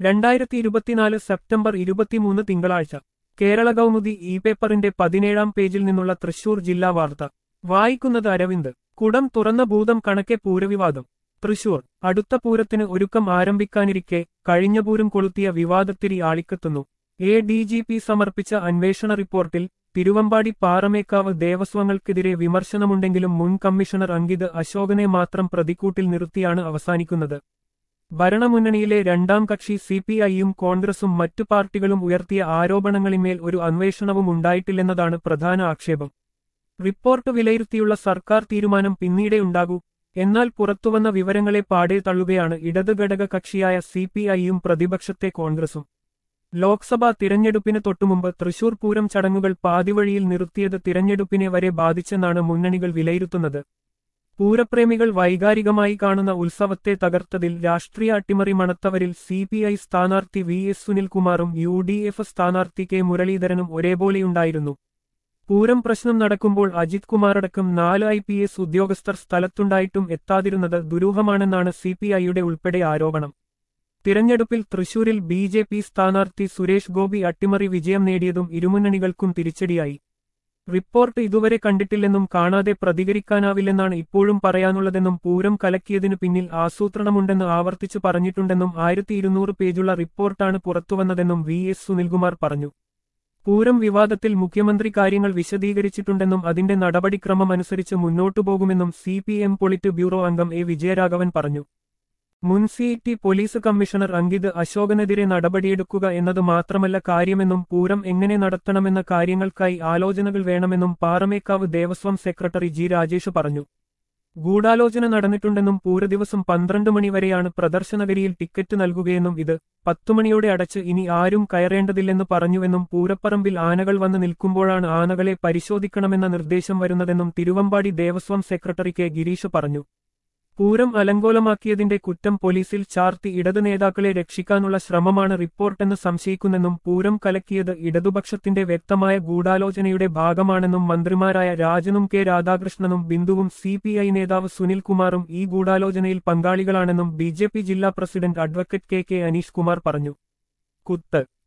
രണ്ടായിരത്തി ഇരുപത്തിനാല് സെപ്റ്റംബർ ഇരുപത്തിമൂന്ന് തിങ്കളാഴ്ച കേരള കൗമുദി ഇ പേപ്പറിന്റെ പതിനേഴാം പേജിൽ നിന്നുള്ള തൃശൂർ ജില്ലാ വാർത്ത വായിക്കുന്നത് അരവിന്ദ് കുടം തുറന്ന ഭൂതം കണക്കെ പൂരവിവാദം തൃശൂർ അടുത്ത പൂരത്തിന് ഒരുക്കം ആരംഭിക്കാനിരിക്കെ കഴിഞ്ഞ പൂരം കൊളുത്തിയ വിവാദത്തിരി ആളിക്കത്തുന്നു എ ഡി ജി പി സമർപ്പിച്ച അന്വേഷണ റിപ്പോർട്ടിൽ തിരുവമ്പാടി പാറമേക്കാവ് ദേവസ്വങ്ങൾക്കെതിരെ വിമർശനമുണ്ടെങ്കിലും മുൻ കമ്മീഷണർ അങ്കിത് അശോകനെ മാത്രം പ്രതിക്കൂട്ടിൽ നിർത്തിയാണ് അവസാനിക്കുന്നത് ഭരണമുന്നണിയിലെ രണ്ടാം കക്ഷി സി പി ഐയും കോൺഗ്രസും മറ്റു പാർട്ടികളും ഉയർത്തിയ ആരോപണങ്ങളിന്മേൽ ഒരു അന്വേഷണവും ഉണ്ടായിട്ടില്ലെന്നതാണ് പ്രധാന ആക്ഷേപം റിപ്പോർട്ട് വിലയിരുത്തിയുള്ള സർക്കാർ തീരുമാനം പിന്നീടേ ഉണ്ടാകൂ എന്നാൽ പുറത്തുവന്ന വിവരങ്ങളെ പാടെ തള്ളുകയാണ് ഇടത് ഘടക കക്ഷിയായ സി പി ഐയും പ്രതിപക്ഷത്തെ കോൺഗ്രസും ലോക്സഭാ തിരഞ്ഞെടുപ്പിന് തൊട്ടുമുമ്പ് തൃശൂർ പൂരം ചടങ്ങുകൾ പാതിവഴിയിൽ നിർത്തിയത് തിരഞ്ഞെടുപ്പിനെ വരെ ബാധിച്ചെന്നാണ് മുന്നണികൾ വിലയിരുത്തുന്നത് പൂരപ്രേമികൾ വൈകാരികമായി കാണുന്ന ഉത്സവത്തെ തകർത്തതിൽ രാഷ്ട്രീയ അട്ടിമറി മണത്തവരിൽ സി പി ഐ സ്ഥാനാർത്ഥി വി എസ് സുനിൽകുമാറും യു ഡി എഫ് സ്ഥാനാർത്ഥി കെ മുരളീധരനും ഒരേപോലെയുണ്ടായിരുന്നു പൂരം പ്രശ്നം നടക്കുമ്പോൾ അജിത് കുമാറടക്കം നാല് ഐ പി എസ് ഉദ്യോഗസ്ഥർ സ്ഥലത്തുണ്ടായിട്ടും എത്താതിരുന്നത് ദുരൂഹമാണെന്നാണ് സി പി ഐയുടെ ഉൾപ്പെടെ ആരോപണം തിരഞ്ഞെടുപ്പിൽ തൃശൂരിൽ ബി ജെ പി സ്ഥാനാർത്ഥി സുരേഷ് ഗോപി അട്ടിമറി വിജയം നേടിയതും ഇരുമുന്നണികൾക്കും തിരിച്ചടിയായി റിപ്പോർട്ട് ഇതുവരെ കണ്ടിട്ടില്ലെന്നും കാണാതെ പ്രതികരിക്കാനാവില്ലെന്നാണ് ഇപ്പോഴും പറയാനുള്ളതെന്നും പൂരം കലക്കിയതിനു പിന്നിൽ ആസൂത്രണമുണ്ടെന്ന് ആവർത്തിച്ചു പറഞ്ഞിട്ടുണ്ടെന്നും ആയിരത്തി ഇരുന്നൂറ് പേജുള്ള റിപ്പോർട്ടാണ് പുറത്തുവന്നതെന്നും വി എസ് സുനിൽകുമാർ പറഞ്ഞു പൂരം വിവാദത്തിൽ മുഖ്യമന്ത്രി കാര്യങ്ങൾ വിശദീകരിച്ചിട്ടുണ്ടെന്നും അതിന്റെ നടപടിക്രമം അനുസരിച്ച് മുന്നോട്ടുപോകുമെന്നും C P M polit bureau അംഗം എ വിജയരാഘവൻ പറഞ്ഞു മുൻ city police commissioner Ankit അശോകനെതിരെ നടപടിയെടുക്കുക എന്നത് മാത്രമല്ല കാര്യമെന്നും പൂരം എങ്ങനെ നടത്തണമെന്ന കാര്യങ്ങൾക്കായി ആലോചനകൾ വേണമെന്നും പാറമേക്കാവ് ദേവസ്വം സെക്രട്ടറി ജി രാജേഷ് പറഞ്ഞു ഗൂഢാലോചന നടന്നിട്ടുണ്ടെന്നും പൂരദിവസം പന്ത്രണ്ട് മണിവരെയാണ് പ്രദർശനഗരിയിൽ ടിക്കറ്റ് നൽകുകയെന്നും ഇത് പത്തുമണിയോടെ അടച്ച് ഇനി ആരും കയറേണ്ടതില്ലെന്ന് പറഞ്ഞുവെന്നും പൂരപ്പറമ്പിൽ ആനകൾ വന്ന് നിൽക്കുമ്പോഴാണ് ആനകളെ പരിശോധിക്കണമെന്ന നിർദ്ദേശം വരുന്നതെന്നും തിരുവമ്പാടി ദേവസ്വം സെക്രട്ടറി കെ ഗിരീഷ് പറഞ്ഞു പൂരം അലങ്കോലമാക്കിയതിന്റെ കുറ്റം പോലീസിൽ ചാർത്തി ഇടതു നേതാക്കളെ രക്ഷിക്കാനുള്ള ശ്രമമാണ് റിപ്പോർട്ടെന്ന് സംശയിക്കുന്നെന്നും പൂരം കലക്കിയത് ഇടതുപക്ഷത്തിന്റെ വ്യക്തമായ ഗൂഢാലോചനയുടെ ഭാഗമാണെന്നും മന്ത്രിമാരായ രാജനും കെ രാധാകൃഷ്ണനും ബിന്ദുവും സി നേതാവ് സുനിൽകുമാറും ഈ ഗൂഢാലോചനയിൽ പങ്കാളികളാണെന്നും ബി ജില്ലാ president advocate K K Aneesh Kumar പറഞ്ഞു കുത്ത്